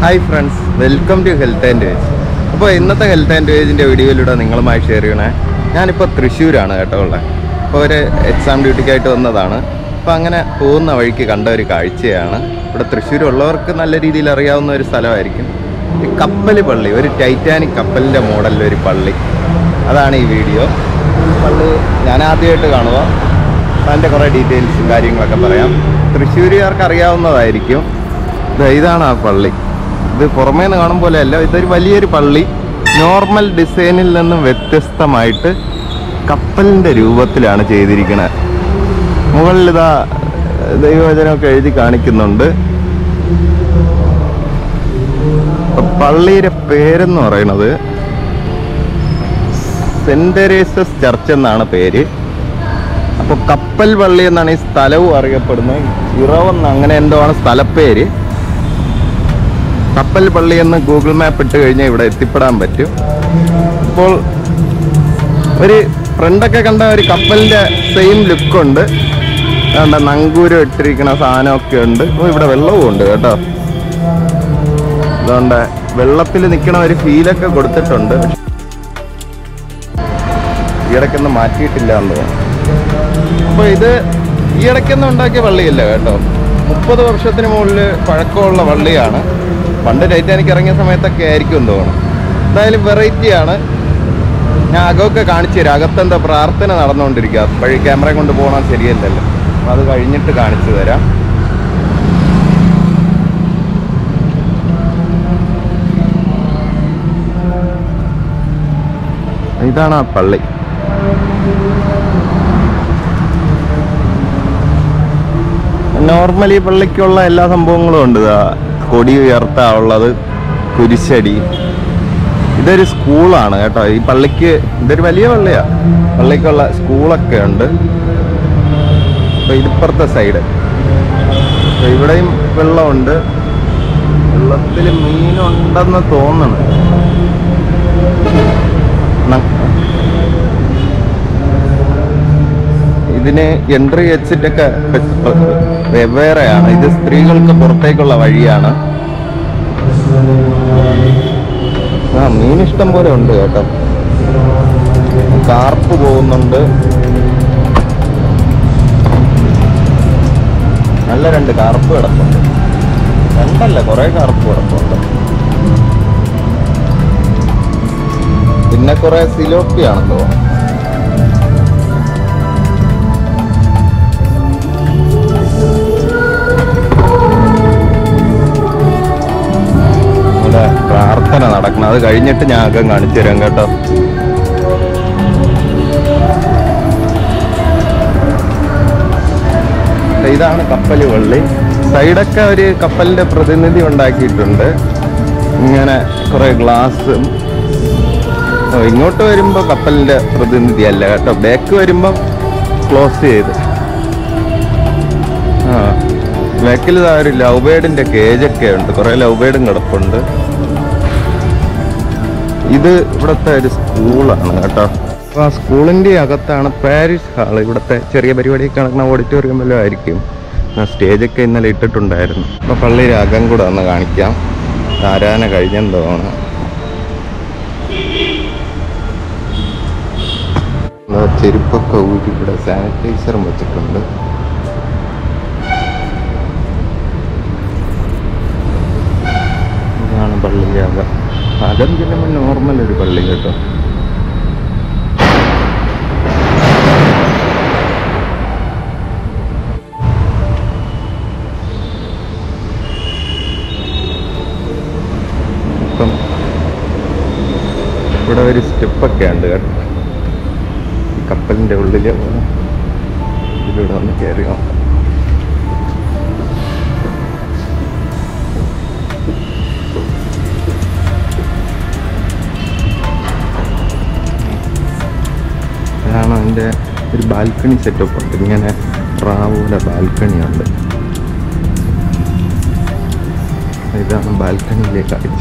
hi friends welcome to health and വേജ് അപ്പോൾ ഇന്നത്തെ ഹെൽത്ത് ആൻഡ് വേജിൻ്റെ വീഡിയോയിലൂടെ നിങ്ങളുമായി ഷെയർ ചെയ്യണേ ഞാനിപ്പോൾ തൃശ്ശൂരാണ് കേട്ടോ ഉള്ളത് അപ്പോൾ ഒരു എക്സാം ഡ്യൂട്ടിക്കായിട്ട് വന്നതാണ് അപ്പോൾ അങ്ങനെ പോകുന്ന വഴിക്ക് കണ്ട ഒരു കാഴ്ചയാണ് ഇവിടെ തൃശ്ശൂരുള്ളവർക്ക് നല്ല രീതിയിൽ അറിയാവുന്ന ഒരു സ്ഥലമായിരിക്കും ഈ കപ്പൽ പള്ളി ഒരു ടൈറ്റാനിക് കപ്പലിൻ്റെ മോഡലിൽ ഒരു പള്ളി അതാണ് ഈ വീഡിയോ പള്ളി ഞാൻ ആദ്യമായിട്ട് കാണുക അതിൻ്റെ കുറേ ഡീറ്റെയിൽസും കാര്യങ്ങളൊക്കെ പറയാം തൃശ്ശൂരുകാർക്ക് അറിയാവുന്നതായിരിക്കും ദേ ഇതാണ് ആ പള്ളി ഇത് പുറമേ നിന്ന് കാണും പോലെ അല്ല ഇതൊരു വലിയൊരു പള്ളി നോർമൽ ഡിസൈനിൽ നിന്നും വ്യത്യസ്തമായിട്ട് കപ്പലിൻ്റെ രൂപത്തിലാണ് ചെയ്തിരിക്കുന്നത് മുകളിൽ ഇതാ ദൈവവചനമൊക്കെ എഴുതി കാണിക്കുന്നുണ്ട് അപ്പൊ പള്ളിയുടെ പേരെന്ന് പറയുന്നത് സെന്റ് തെരേസസ് ചർച്ച് എന്നാണ് പേര് അപ്പോൾ കപ്പൽ പള്ളി എന്നാണ് ഈ സ്ഥലവും അറിയപ്പെടുന്നത് ഇറവെന്ന് അങ്ങനെ എന്തോ ആണ് സ്ഥലപ്പേര് കപ്പൽ പള്ളി എന്ന് ഗൂഗിൾ മാപ്പ് ഇട്ട് കഴിഞ്ഞാൽ ഇവിടെ എത്തിപ്പെടാൻ പറ്റും ഇപ്പോൾ ഒരു ഫ്രണ്ടൊക്കെ കണ്ട ഒരു കപ്പലിന്റെ സെയിം ലുക്കുണ്ട് അതുകൊണ്ട് നങ്കൂരം ഇട്ടിരിക്കുന്ന സാധനമൊക്കെ ഉണ്ട് ഓ ഇവിടെ വെള്ളവും ഉണ്ട് കേട്ടോ അതുകൊണ്ട് വെള്ളത്തിൽ നിൽക്കണ ഒരു ഫീലൊക്കെ കൊടുത്തിട്ടുണ്ട് പക്ഷെ ഈയിടയ്ക്കൊന്നും മാറ്റിയിട്ടില്ല എന്ന് തോന്നുന്നു അപ്പോൾ ഇത് ഈ ഇടയ്ക്കൊന്നും ഉണ്ടാക്കിയ പള്ളിയല്ല കേട്ടോ മുപ്പത് വർഷത്തിന് മുകളിൽ പഴക്കമുള്ള പള്ളിയാണ് പണ്ട് ടൈറ്റാനിക് ഇറങ്ങിയ സമയത്തൊക്കെ ആയിരിക്കും എന്ന് തോന്നുന്നു എന്തായാലും വെറൈറ്റിയാണ് ഞാൻ അകമൊക്കെ കാണിച്ചു തരാം അകത്തെന്താ പ്രാർത്ഥന നടന്നുകൊണ്ടിരിക്കുക വഴി ക്യാമറ കൊണ്ട് പോകണം ശരിയല്ലല്ലോ അപ്പം അത് കഴിഞ്ഞിട്ട് കാണിച്ചു തരാം ഇതാണ് ആ പള്ളി നോർമലി പള്ളിക്കുള്ള എല്ലാ സംഭവങ്ങളും ഉണ്ട് ഇതാ കൊടി ഉയർത്താ ഉള്ളത് കുരിശടി ഇതൊരു സ്കൂളാണ് കേട്ടോ ഈ പള്ളിക്ക് ഇതൊരു വലിയ പള്ളിയാ പള്ളിക്കുള്ള സ്കൂളൊക്കെ ഉണ്ട് അപ്പൊ ഇതിപ്പുറത്തെ സൈഡ് അപ്പൊ ഇവിടെയും വെള്ളമുണ്ട് വെള്ളത്തിൽ മീനുണ്ടെന്ന് തോന്നണം ന- ഇതിന് എൻട്രി എക്സിറ്റ് ഒക്കെ വെവ്വേറെയാണ് ഇത് സ്ത്രീകൾക്ക് പുറത്തേക്കുള്ള വഴിയാണ് ആ മീൻ ഇഷ്ടം പോലെ ഉണ്ട് കേട്ടോ കാർപ്പ് പോകുന്നുണ്ട് നല്ല രണ്ട് കാർപ്പ് കിടപ്പുണ്ട് രണ്ടല്ല കുറെ കാർപ്പ് കിടപ്പുണ്ട് പിന്നെ കുറെ സിലോപ്പിയാണെന്ന് തോന്നുന്നു ഇവിടെ പ്രാർത്ഥന നടക്കണം അത് കഴിഞ്ഞിട്ട് ഞാൻ അകം കാണിച്ചു തരാം കേട്ടോ ദേ ഇതാണ് കപ്പൽ പള്ളി സൈഡൊക്കെ ഒരു കപ്പലിന്റെ പ്രതിനിധി ഉണ്ടാക്കിയിട്ടുണ്ട് ഇങ്ങനെ കുറെ ഗ്ലാസും ഓ ഇങ്ങോട്ട് വരുമ്പോൾ കപ്പലിന്റെ പ്രതിനിധി അല്ല കേട്ടോ ബാക്ക് വരുമ്പം ക്ലോസ് ചെയ്ത് ആ ബാക്കിൽ ഇതാ ഒരു ലവ് ബേർഡിന്റെ കേജൊക്കെ ഉണ്ട് കുറെ ലവ് ബേർഡും കിടപ്പുണ്ട് ഇത് ഇവിടുത്തെ ഒരു സ്കൂളാണ് കേട്ടോ അപ്പൊ ആ സ്കൂളിന്റെ അകത്താണ് പാരീസ് ഹാൾ ഇവിടുത്തെ ചെറിയ പരിപാടിയൊക്കെ നടക്കുന്ന ഓഡിറ്റോറിയം വല്ലതും ആയിരിക്കും ആ സ്റ്റേജൊക്കെ ഇന്നലെ ഇട്ടിട്ടുണ്ടായിരുന്നു അപ്പൊ പള്ളിയുടെ അകം കൂടെ ഒന്ന് കാണിക്കാം ആരാധന കഴിഞ്ഞെന്ന് തോന്നുന്നു ദാ ചെരുപ്പൊക്കെ ഊരി ഇവിടെ സാനിറ്റൈസറും വെച്ചിട്ടുണ്ട് ഇതാണ് പള്ളിയുടെ അകം അകം ചെല്ലുമ്പോൾ നോർമൽ ഒരു പള്ളി കേട്ടോ ഇപ്പം ഇവിടെ ഒരു സ്റ്റെപ്പൊക്കെ ഉണ്ട് കേട്ടോ ഈ കപ്പലിൻ്റെ ഉള്ളിൽ ഇതിലൂടെ ഒന്ന് കയറി നോക്കാം അതാണ് അതിൻ്റെ ഒരു ബാൽക്കണി സെറ്റപ്പ് ഉണ്ട് ഇങ്ങനെ റാവൂടെ ബാൽക്കണി ഉണ്ട് ഇതാണ് ബാൽക്കണിയിലെ കാഴ്ച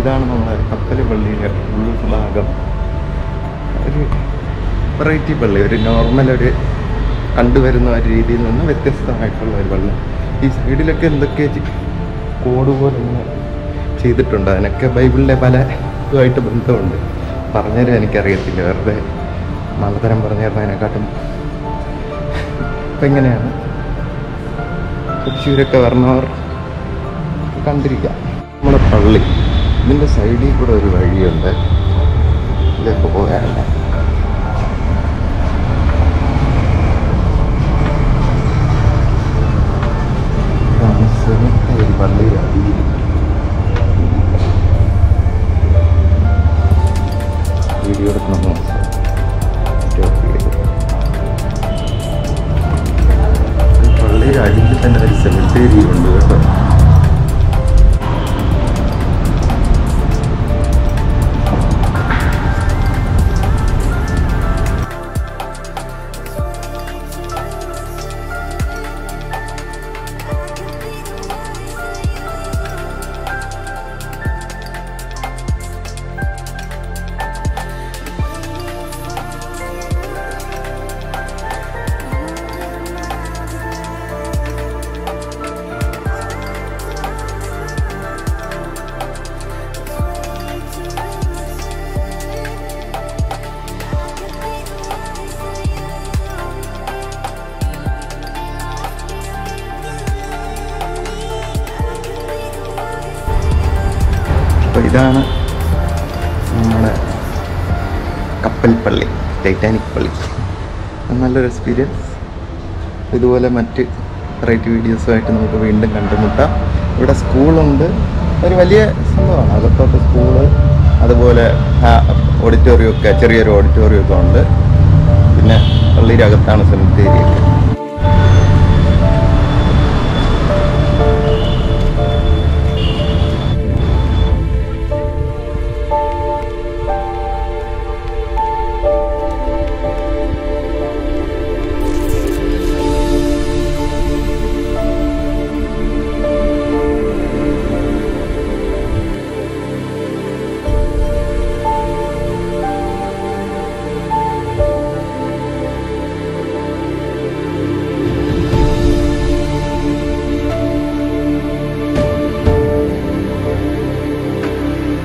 ഇതാണ് നമ്മുടെ കപ്പൽ പള്ളിയുടെ ഉൾഭാഗം ഒരു വെറൈറ്റി പള്ളി ഒരു നോർമൽ ഒരു കണ്ടുവരുന്ന ഒരു രീതിയിൽ നിന്ന് വ്യത്യസ്തമായിട്ടുള്ള ഒരു പള്ളി ഈ സൈഡിലൊക്കെ എന്തൊക്കെ ചി- കോഡ് പോലെ ഇങ്ങനെ ചെയ്തിട്ടുണ്ട് അതിനൊക്കെ ബൈബിളിലെ പല ഇതുമായിട്ട് ബന്ധമുണ്ട് പറഞ്ഞുതരാൻ എനിക്കറിയത്തില്ല വെറുതെ മലതരം പറഞ്ഞു തരുന്നതിനെക്കാട്ടും ഇപ്പം എങ്ങനെയാണ് തൃശ്ശൂരൊക്കെ വരണവർ കണ്ടിരിക്കാം നമ്മുടെ പള്ളി ഇതിൻ്റെ സൈഡിൽ കൂടെ ഒരു വഴിയുണ്ട് ഇതിലേക്ക് പോകാനല്ല ഇതാണ് സെമിത്തേരി പള്ളിയുടെ അടിയിൽ വീഡിയോ എടുക്കണമെന്ന് സ്റ്റോപ്പ് ചെയ്തു ഈ പള്ളിയുടെ അടിയിൽ തന്നെ ഒരു സെമിത്തേരി ഉണ്ട് കേട്ടോ അപ്പോൾ ഇതാണ് നമ്മുടെ കപ്പൽ പള്ളി ടൈറ്റാനിക് പള്ളി അത് നല്ലൊരു എക്സ്പീരിയൻസ് ഇതുപോലെ മറ്റ് വെറൈറ്റി വീഡിയോസുമായിട്ട് നമുക്ക് വീണ്ടും കണ്ടുമുട്ടാം ഇവിടെ സ്കൂളുണ്ട് ഒരു വലിയ സംഭവമാണ് അകത്തോട്ട് സ്കൂള് അതുപോലെ ഓഡിറ്റോറിയം ഒക്കെ ചെറിയൊരു ഓഡിറ്റോറിയം ഒക്കെ ഉണ്ട് പിന്നെ പള്ളിയുടെ അകത്താണ് സെമിത്തേരി ഒക്കെ